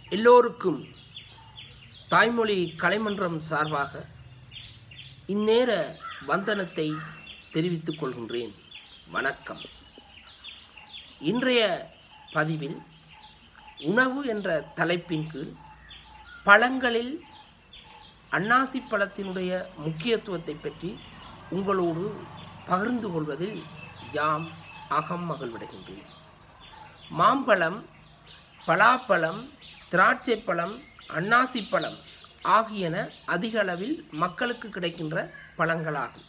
எல்லோருக்கும் தாய்மொழி கலைமன்றம் சார்பாக இந்நேர வந்தனத்தை தெரிவித்துக் கொள்கின்றேன் வணக்கம் இன்றைய பதிவில் உணவு என்ற தலைப்பின் கீழ் பழங்களில் அன்னாசி பழத்தினுடைய முக்கியத்துவத்தை பற்றி உங்களோடு பகிர்ந்து கொள்வதில் யாம் அகம் மகிழ்வடைகின்றேன் மாம்பழம் பலாப்பழம் திராட்சை பழம் அன்னாசி பழம் ஆகியன அதிக அளவில் மக்களுக்கு கிடைக்கின்ற பழங்களாகும்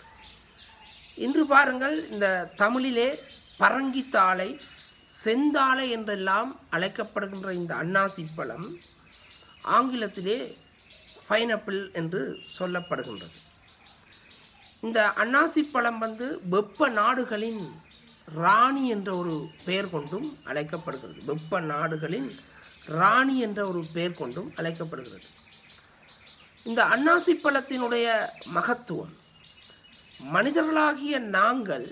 இன்று பாருங்கள் இந்த தமிழிலே பரங்கித்தாழை செந்தாழை என்றெல்லாம் அழைக்கப்படுகின்ற இந்த அன்னாசி பழம் ஆங்கிலத்திலே பைனாப்பிள் என்று சொல்லப்படுகின்றது இந்த அன்னாசி பழம் வந்து வெப்ப நாடுகளின் ராணி என்ற ஒரு பெயர் கொண்டும் அழைக்கப்படுகிறது வெப்ப நாடுகளின் ராணி என்ற ஒரு பெயர் கொண்டும் அழைக்கப்படுகிறது இந்த அன்னாசி பழத்தினுடைய மகத்துவம் மனிதர்களாகிய நாங்கள்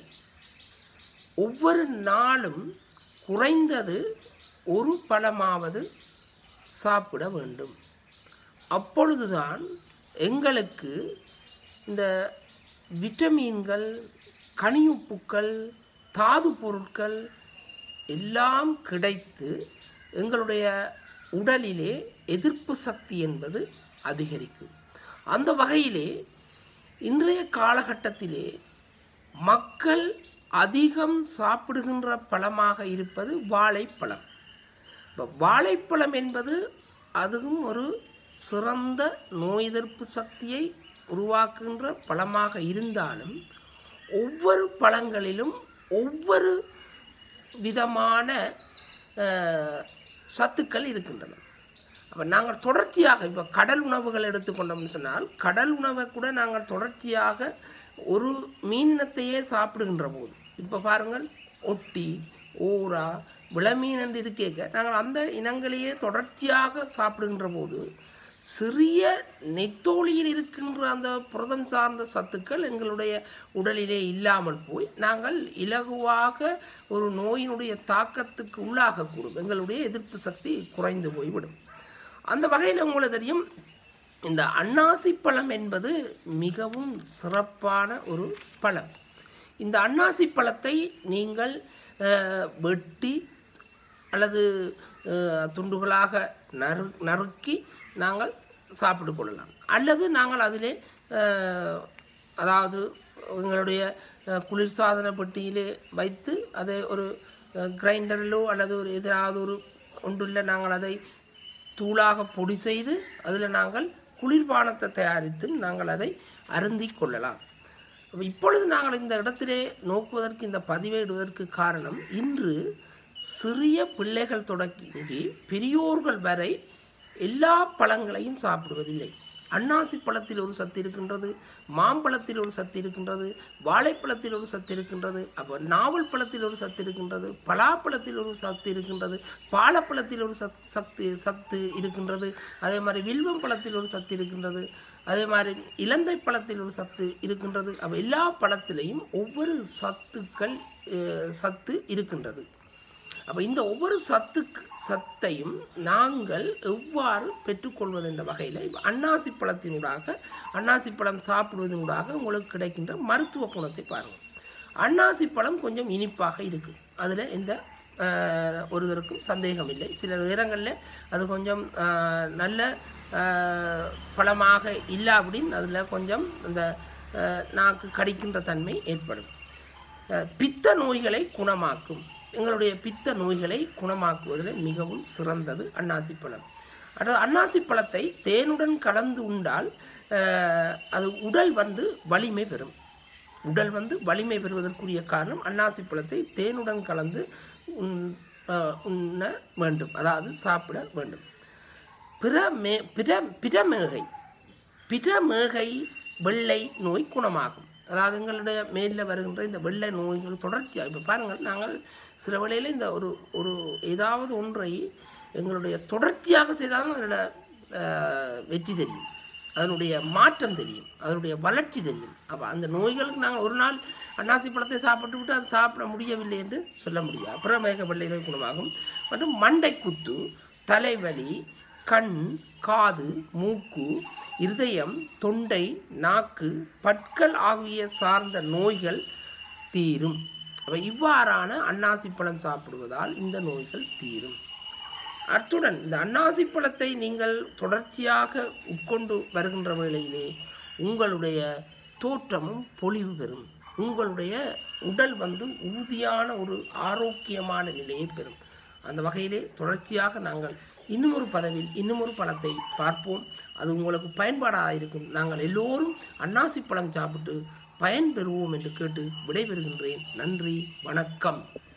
ஒவ்வொரு நாளும் குறைந்தது ஒரு பழமாவது சாப்பிட வேண்டும் அப்பொழுதுதான் எங்களுக்கு இந்த விட்டமின்கள் கனியுப்புக்கள் தாது பொருட்கள் எல்லாம் கிடைத்து எங்களுடைய உடலிலே எதிர்ப்பு சக்தி என்பது அதிகரிக்கும் அந்த வகையிலே இன்றைய காலகட்டத்திலே மக்கள் அதிகம் சாப்பிடுகின்ற பழமாக இருப்பது வாழைப்பழம் இப்போ வாழைப்பழம் என்பது அதுவும் ஒரு சிறந்த நோய் எதிர்ப்பு சக்தியை உருவாக்குகின்ற பழமாக இருந்தாலும் ஒவ்வொரு பழங்களிலும் ஒவ்வொரு விதமான அஹ், சத்துக்கள் இருக்கின்றன அப்போ நாங்கள் தொடர்ச்சியாக இப்போ கடல் உணவுகள் எடுத்துக்கொண்டோம்னு சொன்னால் கடல் உணவை கூட நாங்கள் தொடர்ச்சியாக ஒரு மீனத்தையே சாப்பிடுகின்ற போது இப்போ பாருங்கள் ஒட்டி ஊரா விளமீன் என்று இருக்கேக்க நாங்கள் அந்த இனங்களையே தொடர்ச்சியாக சாப்பிடுகின்ற போது சிறிய நெத்தோலியில் இருக்கின்ற அந்த புரதம் சார்ந்த சத்துக்கள் எங்களுடைய உடலிலே இல்லாமல் போய் நாங்கள் இலகுவாக ஒரு நோயினுடைய தாக்கத்துக்கு உள்ளாகக்கூடும் எங்களுடைய எதிர்ப்பு சக்தி குறைந்து போய்விடும் அந்த வகையில் உங்களுக்கு தெரியும் இந்த அன்னாசி பழம் என்பது மிகவும் சிறப்பான ஒரு பழம் இந்த அன்னாசி பழத்தை நீங்கள் அஹ், வெட்டி அல்லது அஹ், துண்டுகளாக நறு நறுக்கி நாங்கள் சாப்பிட்டு கொள்ளலாம் அல்லது நாங்கள் அதிலே அஹ், அதாவது எங்களுடைய அஹ், குளிர்சாதன பெட்டியிலே வைத்து அதை ஒரு கிரைண்டரிலோ அல்லது ஒரு எதாவது ஒரு ஒன்றில் நாங்கள் அதை தூளாக பொடி செய்து அதில் நாங்கள் குளிர்பானத்தை தயாரித்து நாங்கள் அதை அருந்திக் கொள்ளலாம் அப்ப இப்பொழுது நாங்கள் இந்த இடத்திலே நோக்குவதற்கு இந்த பதிவை இடுவதற்கு காரணம் இன்று சிறிய பிள்ளைகள் தொடங்கி பெரியோர்கள் வரை எல்லா பழங்களையும் சாப்பிடுவதில்லை அன்னாசி பழத்தில் ஒரு சத்து இருக்கின்றது மாம்பழத்தில் ஒரு சத்து இருக்கின்றது வாழைப்பழத்தில் ஒரு சத்து இருக்கின்றது அப்போ நாவல் பழத்தில் ஒரு சத்து இருக்கின்றது பலாப்பழத்தில் ஒரு சத்து இருக்கின்றது பாலப்பழத்தில் ஒரு சத் சத்து சத்து இருக்கின்றது அதே மாதிரி வில்வம் பழத்தில் ஒரு சத்து இருக்கின்றது அதே மாதிரி இலந்தை பழத்தில் ஒரு சத்து இருக்கின்றது அப்போ எல்லா பழத்திலையும் ஒவ்வொரு சத்துக்கள் அஹ், சத்து இருக்கின்றது அப்போ இந்த ஒவ்வொரு சத்துக்கு சத்தையும் நாங்கள் எவ்வாறு பெற்றுக்கொள்வது என்ற வகையில் இப்போ அன்னாசி பழத்தினூடாக அன்னாசி பழம் சாப்பிடுவதனூடாக உங்களுக்கு கிடைக்கின்ற மருத்துவ குணத்தை பாருங்கள் அன்னாசி பழம் கொஞ்சம் இனிப்பாக இருக்குது அதில் எந்த ஆஹ், ஒருவருக்கும் சந்தேகம் இல்லை சில நேரங்களில் அது கொஞ்சம் ஆஹ், நல்ல ஆஹ், பழமாக இல்லாவிடின் அதில் கொஞ்சம் அந்த ஆஹ், நாக்கு கடிக்கின்ற தன்மை ஏற்படும் அஹ் பித்த நோய்களை குணமாக்கும் எங்களுடைய பித்த நோய்களை குணமாக்குவதில் மிகவும் சிறந்தது அன்னாசி பழம் அடுத்து அன்னாசி பழத்தை தேனுடன் கலந்து உண்டால் அஹ், அது உடல் வந்து வலிமை பெறும் உடல் வந்து வலிமை பெறுவதற்குரிய காரணம் அன்னாசி பழத்தை தேனுடன் கலந்து உண் அஹ், உண்ண வேண்டும் அதாவது சாப்பிட வேண்டும் பிற மே பிற பிறமேகை பிறமேகை வெள்ளை நோய் குணமாகும் அதாவது எங்களுடைய மேலில் வருகின்ற இந்த வெள்ளை நோய்கள் தொடர்ச்சியாக இப்போ பாருங்கள் நாங்கள் சில வேளையில் இந்த ஒரு ஒரு ஏதாவது ஒன்றை எங்களுடைய தொடர்ச்சியாக செய்தாலும் அதோட அஹ், வெற்றி தெரியும் அதனுடைய மாற்றம் தெரியும் அதனுடைய வளர்ச்சி தெரியும் அப்போ அந்த நோய்களுக்கு நாங்கள் ஒரு நாள் அன்னாசி பழத்தை சாப்பிட்டு விட்டு அது சாப்பிட முடியவில்லை என்று சொல்ல முடியாது அப்புறம் மேக வெள்ளை நோய் குணமாகும் மற்றும் மண்டை குத்து தலைவலி கண் காது மூக்கு இருதயம் தொண்டை நாக்கு பற்கள் ஆகிய சார்ந்த நோய்கள் தீரும் அப்ப இவ்வாறான அன்னாசி பழம் சாப்பிடுவதால் இந்த நோய்கள் தீரும் அத்துடன் இந்த அன்னாசி பழத்தை நீங்கள் தொடர்ச்சியாக உட்கொண்டு வருகின்ற வேளையிலே உங்களுடைய தோற்றமும் பொலிவு பெறும் உங்களுடைய உடல் வந்து உறுதியான ஒரு ஆரோக்கியமான நிலையை பெறும் அந்த வகையிலே தொடர்ச்சியாக நாங்கள் இன்னும் ஒரு பதவியில் இன்னும் ஒரு பழத்தை பார்ப்போம் அது உங்களுக்கு பயன்பாடாக இருக்கும் நாங்கள் எல்லோரும் அன்னாசி பழம் சாப்பிட்டு பயன் பெறுவோம் என்று கேட்டு விடைபெறுகின்றேன் நன்றி வணக்கம்